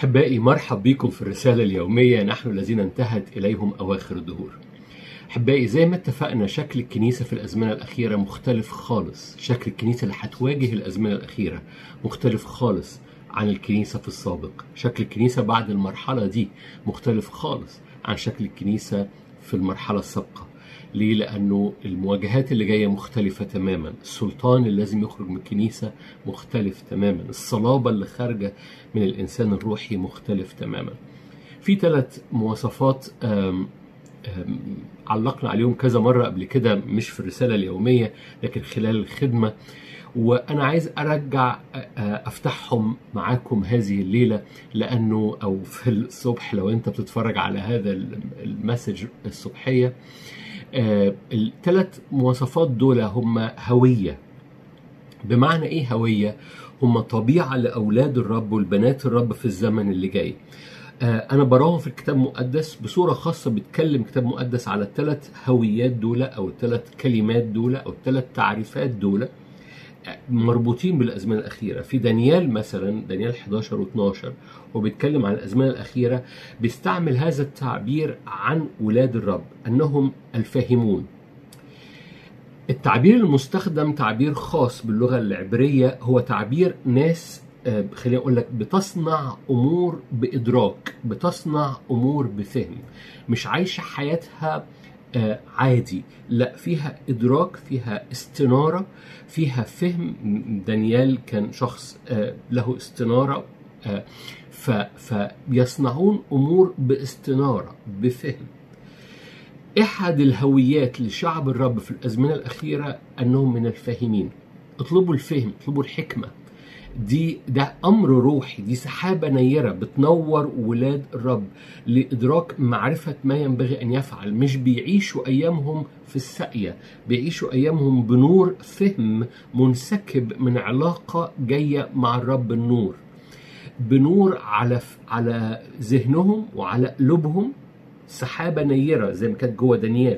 أحبائي مرحب بكم في الرسالة اليومية نحن الذين انتهت إليهم أواخر الدهور أحبائي زي ما اتفقنا شكل الكنيسة في الأزمنة الأخيرة مختلف خالص شكل الكنيسة اللي هتواجه الأزمنة الأخيرة مختلف خالص عن الكنيسة في السابق شكل الكنيسة بعد المرحلة دي مختلف خالص عن شكل الكنيسة في المرحلة السابقة ليه؟ لأنه المواجهات اللي جاية مختلفة تماما السلطان اللي لازم يخرج من الكنيسة مختلف تماما الصلابة اللي خارجة من الإنسان الروحي مختلف تماما في ثلاث مواصفات آم آم علقنا عليهم كذا مرة قبل كده مش في الرسالة اليومية لكن خلال الخدمة وأنا عايز أرجع أفتحهم معاكم هذه الليلة لأنه أو في الصبح لو أنت بتتفرج على هذا المسج الصبحية آه الثلاث مواصفات دول هم هوية بمعنى ايه هوية هم طبيعة لأولاد الرب والبنات الرب في الزمن اللي جاي آه أنا براهم في الكتاب المقدس بصورة خاصة بيتكلم كتاب مقدس على الثلاث هويات دول أو الثلاث كلمات دول أو الثلاث تعريفات دول مربوطين بالازمنه الاخيره في دانيال مثلا دانيال 11 و12 وبيتكلم عن الازمنه الاخيره بيستعمل هذا التعبير عن ولاد الرب انهم الفاهمون التعبير المستخدم تعبير خاص باللغه العبريه هو تعبير ناس خليني اقول لك بتصنع امور بادراك بتصنع امور بفهم مش عايشه حياتها عادي لا فيها ادراك فيها استناره فيها فهم دانيال كان شخص له استناره فيصنعون امور باستناره بفهم احد الهويات لشعب الرب في الازمنه الاخيره انهم من الفاهمين اطلبوا الفهم اطلبوا الحكمه دي ده امر روحي دي سحابه نيره بتنور ولاد الرب لادراك معرفه ما ينبغي ان يفعل مش بيعيشوا ايامهم في الساقيه بيعيشوا ايامهم بنور فهم منسكب من علاقه جايه مع الرب النور بنور على على ذهنهم وعلى قلوبهم سحابه نيره زي ما كانت جوه دانيال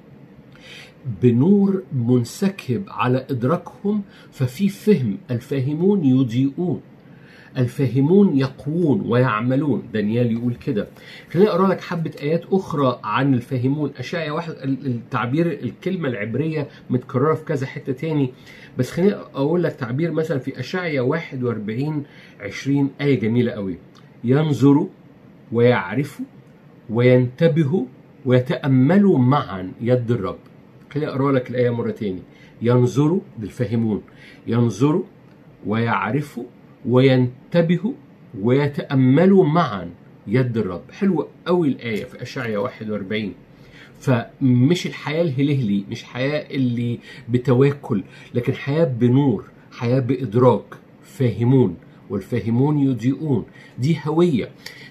بنور منسكب على ادراكهم ففي فهم الفاهمون يضيئون الفاهمون يقوون ويعملون دانيال يقول كده خليني اقرا لك حبه ايات اخرى عن الفاهمون اشعيا واحد التعبير الكلمه العبريه متكرره في كذا حته تاني بس خليني اقول لك تعبير مثلا في اشعيا 41 20 ايه جميله قوي ينظروا ويعرفوا وينتبهوا ويتاملوا معا يد الرب خليني اقرا لك الايه مره تاني ينظروا بالفاهمون ينظروا ويعرفوا وينتبهوا ويتاملوا معا يد الرب حلوه قوي الايه في اشعيا 41 فمش الحياه الهلهلي مش حياه اللي بتواكل لكن حياه بنور حياه بادراك فاهمون والفاهمون يضيئون دي هويه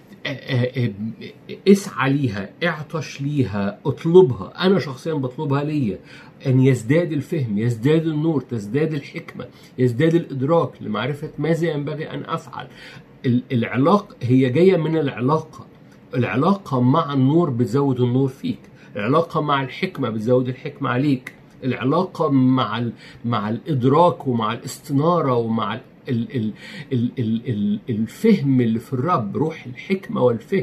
اسعى ليها اعطش ليها اطلبها انا شخصيا بطلبها ليا ان يزداد الفهم يزداد النور تزداد الحكمه يزداد الادراك لمعرفه ماذا ينبغي ان افعل العلاقه هي جايه من العلاقه العلاقه مع النور بتزود النور فيك العلاقه مع الحكمه بتزود الحكمه عليك العلاقه مع مع الادراك ومع الاستناره ومع ال ال ال ال ال الفهم اللي في الرب روح الحكمة والفهم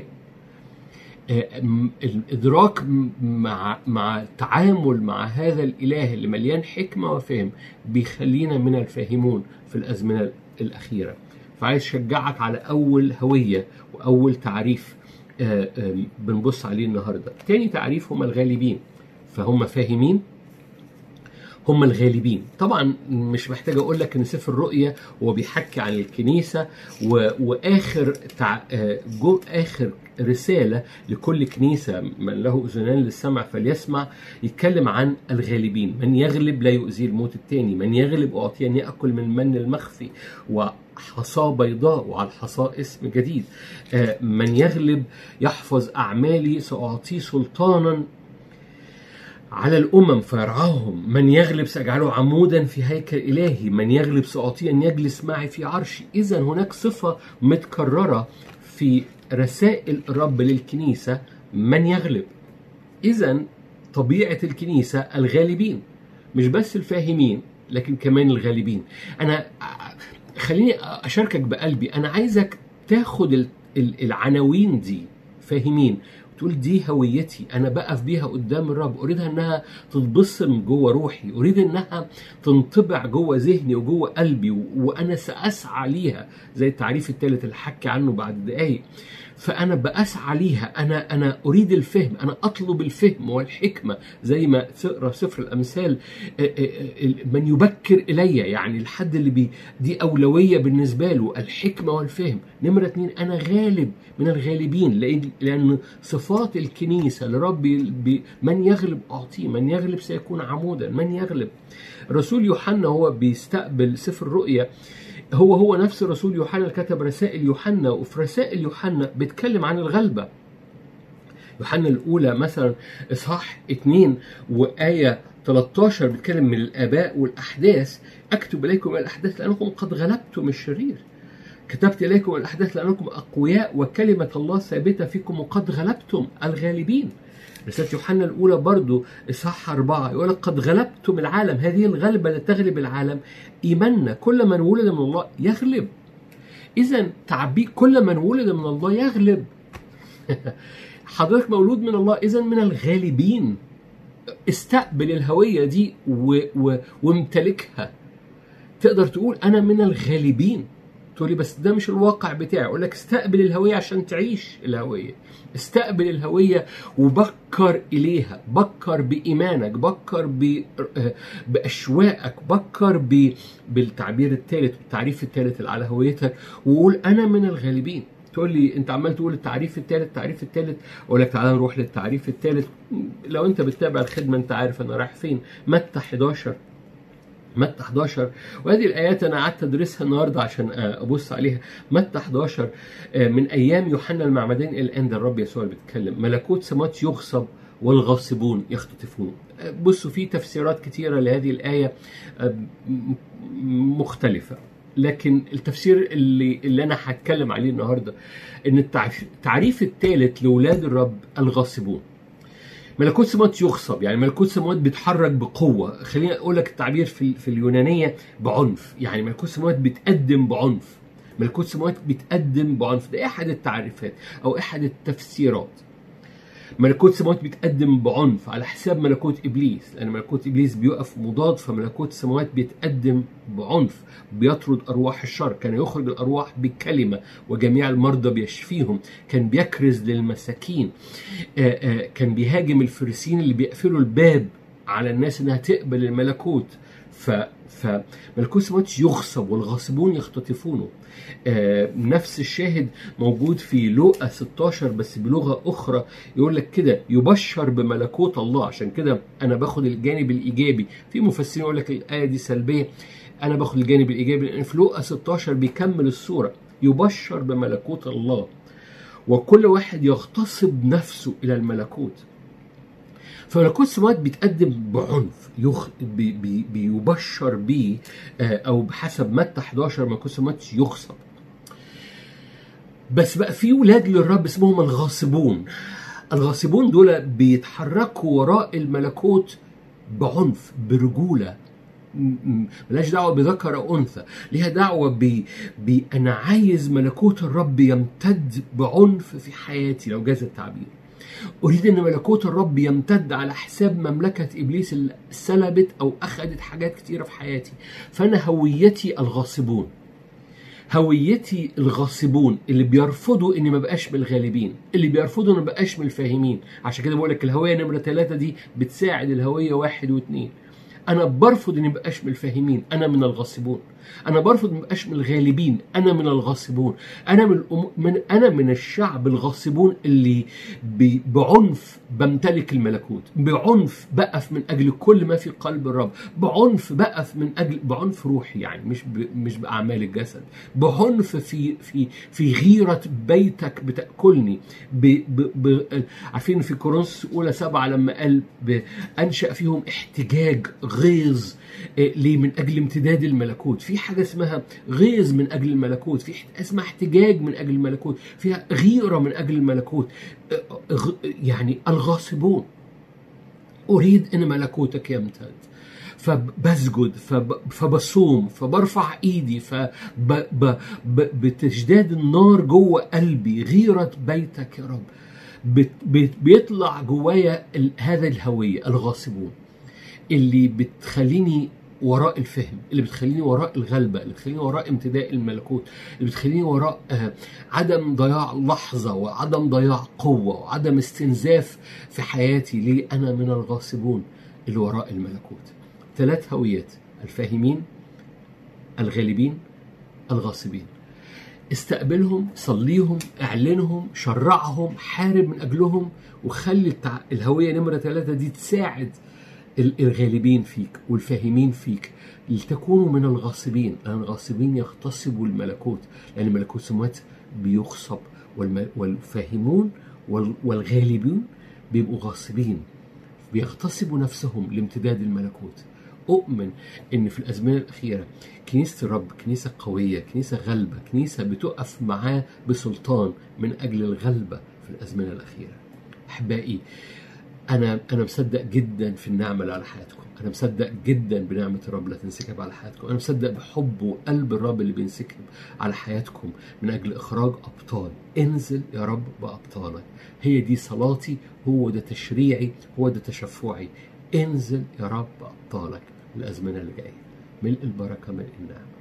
الإدراك مع مع التعامل مع هذا الإله اللي مليان حكمة وفهم بيخلينا من الفاهمون في الأزمنة الأخيرة فعايز أشجعك على أول هوية وأول تعريف بنبص عليه النهاردة تاني تعريف هم الغالبين فهم فاهمين هم الغالبين طبعا مش محتاج اقول لك ان سفر الرؤيا هو بيحكي عن الكنيسه و... واخر تع... جو اخر رساله لكل كنيسه من له اذنان للسمع فليسمع يتكلم عن الغالبين من يغلب لا يؤذي الموت الثاني من يغلب اعطي ان ياكل من المن المخفي وحصاه بيضاء وعلى الحصاه اسم جديد من يغلب يحفظ اعمالي ساعطيه سلطانا على الأمم فيرعاهم من يغلب سأجعله عمودا في هيكل إلهي من يغلب سأعطيه أن يجلس معي في عرشي إذا هناك صفة متكررة في رسائل الرب للكنيسة من يغلب إذا طبيعة الكنيسة الغالبين مش بس الفاهمين لكن كمان الغالبين أنا خليني أشاركك بقلبي أنا عايزك تاخد ال- العناوين دي فاهمين تقول دي هويتي انا بقف بيها قدام الرب اريدها انها تتبصم جوه روحي اريد انها تنطبع جوه ذهني وجوه قلبي و- وانا ساسعى ليها زي التعريف الثالث اللي حكي عنه بعد دقايق فانا باسعى ليها انا انا اريد الفهم انا اطلب الفهم والحكمه زي ما تقرا سفر الامثال آه، آه، آه، من يبكر الي يعني الحد اللي بي دي اولويه بالنسبه له الحكمه والفهم نمره اتنين انا غالب من الغالبين لان لان صفات الكنيسه لرب بي- من يغلب اعطيه من يغلب سيكون عمودا من يغلب رسول يوحنا هو بيستقبل سفر الرؤيا هو هو نفس رسول يوحنا اللي كتب رسائل يوحنا وفي رسائل يوحنا بيتكلم عن الغلبه يوحنا الأولى مثلا إصحاح 2 وآية 13 بيتكلم من الآباء والأحداث أكتب إليكم الأحداث لأنكم قد غلبتم الشرير كتبت إليكم الأحداث لأنكم أقوياء وكلمة الله ثابتة فيكم وقد غلبتم الغالبين رسالة يوحنا الأولى برضو إصحاح أربعة يقول لك قد غلبتم العالم هذه الغلبة التي تغلب العالم إيماننا كل من ولد من الله يغلب إذا تعبير كل من ولد من الله يغلب حضرتك مولود من الله إذا من الغالبين استقبل الهوية دي و... و... وامتلكها تقدر تقول أنا من الغالبين تقولي بس ده مش الواقع بتاعي اقول لك استقبل الهويه عشان تعيش الهويه استقبل الهويه وبكر اليها بكر بايمانك بكر ب... باشواقك بكر ب... بالتعبير الثالث بالتعريف الثالث اللي على هويتك وقول انا من الغالبين تقول لي انت عمال تقول التعريف الثالث التعريف الثالث اقول لك تعالى نروح للتعريف الثالث لو انت بتتابع الخدمه انت عارف انا رايح فين متى 11 متى 11 وهذه الايات انا قعدت ادرسها النهارده عشان ابص عليها متى 11 من ايام يوحنا المعمدان الى الان ده الرب يسوع اللي بيتكلم ملكوت سماوات يغصب والغاصبون يختطفون بصوا في تفسيرات كثيره لهذه الايه مختلفه لكن التفسير اللي اللي انا هتكلم عليه النهارده ان التعريف الثالث لاولاد الرب الغاصبون ملكوت سماوات يغصب يعني ملكوت سماوات بيتحرك بقوه خليني اقول لك التعبير في في اليونانيه بعنف يعني ملكوت سماوات بيتقدم بعنف ملكوت سماوات بيتقدم بعنف ده احد التعريفات او احد التفسيرات ملكوت سماوات بيتقدم بعنف على حساب ملكوت ابليس لان ملكوت ابليس بيقف مضاد فملكوت السماوات بيتقدم بعنف بيطرد ارواح الشر كان يخرج الارواح بكلمه وجميع المرضى بيشفيهم كان بيكرز للمساكين آآ آآ كان بيهاجم الفريسين اللي بيقفلوا الباب على الناس انها تقبل الملكوت ف فملكوت السماوات يغصب والغاصبون يختطفونه آه نفس الشاهد موجود في لوقا 16 بس بلغه اخرى يقول لك كده يبشر بملكوت الله عشان كده انا باخد الجانب الايجابي في مفسرين يقول لك الايه دي سلبيه انا باخد الجانب الايجابي لان في لوقا 16 بيكمل الصوره يبشر بملكوت الله وكل واحد يغتصب نفسه الى الملكوت فملكوت السماوات بيتقدم بعنف يخ... بي... بي... بيبشر بيه او بحسب متى 11 ملكوت السماوات يغصب بس بقى في ولاد للرب اسمهم الغاصبون الغاصبون دول بيتحركوا وراء الملكوت بعنف برجوله ملاش دعوه بذكر او انثى ليها دعوه ب... ب انا عايز ملكوت الرب يمتد بعنف في حياتي لو جاز التعبير أريد أن ملكوت الرب يمتد على حساب مملكة إبليس اللي سلبت أو أخذت حاجات كتيرة في حياتي فأنا هويتي الغاصبون هويتي الغاصبون اللي بيرفضوا اني ما بقاش من الغالبين اللي بيرفضوا اني ما بقاش من الفاهمين عشان كده بقول لك الهويه نمره ثلاثه دي بتساعد الهويه واحد واثنين انا برفض اني مبقاش من الفاهمين انا من الغاصبون انا برفض مبقاش من الغالبين انا من الغاصبون انا من, الأم... من انا من الشعب الغاصبون اللي ب... بعنف بمتلك الملكوت بعنف بقف من اجل كل ما في قلب الرب بعنف بقف من اجل بعنف روحي يعني مش ب... مش باعمال الجسد بعنف في في في غيره بيتك بتاكلني ب... ب... ب... عارفين في كورنثوس اولى سبعه لما قال ب... انشا فيهم احتجاج غيظ ليه من اجل امتداد الملكوت في حاجه اسمها غيظ من اجل الملكوت في اسمها احتجاج من اجل الملكوت فيها غيره من اجل الملكوت يعني الغاصبون اريد ان ملكوتك يمتد فبسجد فب... فبصوم فبرفع ايدي فب... ب... ب... بتجداد النار جوه قلبي غيرة بيتك يا رب بت... بت... بيطلع جوايا ال... هذا الهوية الغاصبون اللي بتخليني وراء الفهم اللي بتخليني وراء الغلبة اللي بتخليني وراء امتداء الملكوت اللي بتخليني وراء آه، عدم ضياع لحظة وعدم ضياع قوة وعدم استنزاف في حياتي ليه أنا من الغاصبون اللي وراء الملكوت ثلاث هويات الفاهمين الغالبين الغاصبين استقبلهم صليهم اعلنهم شرعهم حارب من اجلهم وخلي التع... الهويه نمره ثلاثه دي تساعد ال- الغالبين فيك والفاهمين فيك لتكونوا من الغاصبين لان الغاصبين يغتصبوا الملكوت لان ملكوت السماوات بيغصب والم... والفاهمون وال... والغالبون بيبقوا غاصبين بيغتصبوا نفسهم لامتداد الملكوت أؤمن إن في الأزمنة الأخيرة كنيسة الرب كنيسة قوية كنيسة غلبة كنيسة بتقف معاه بسلطان من أجل الغلبة في الأزمنة الأخيرة أحبائي أنا أنا مصدق جدا في النعمة اللي على حياتكم أنا مصدق جدا بنعمة الرب اللي تنسكب على حياتكم أنا مصدق بحب وقلب الرب اللي بينسكب على حياتكم من أجل إخراج أبطال انزل يا رب بأبطالك هي دي صلاتي هو ده تشريعي هو ده تشفعي انزل يا رب بأبطالك الأزمنة اللي جاية ملء البركة ملء النعمة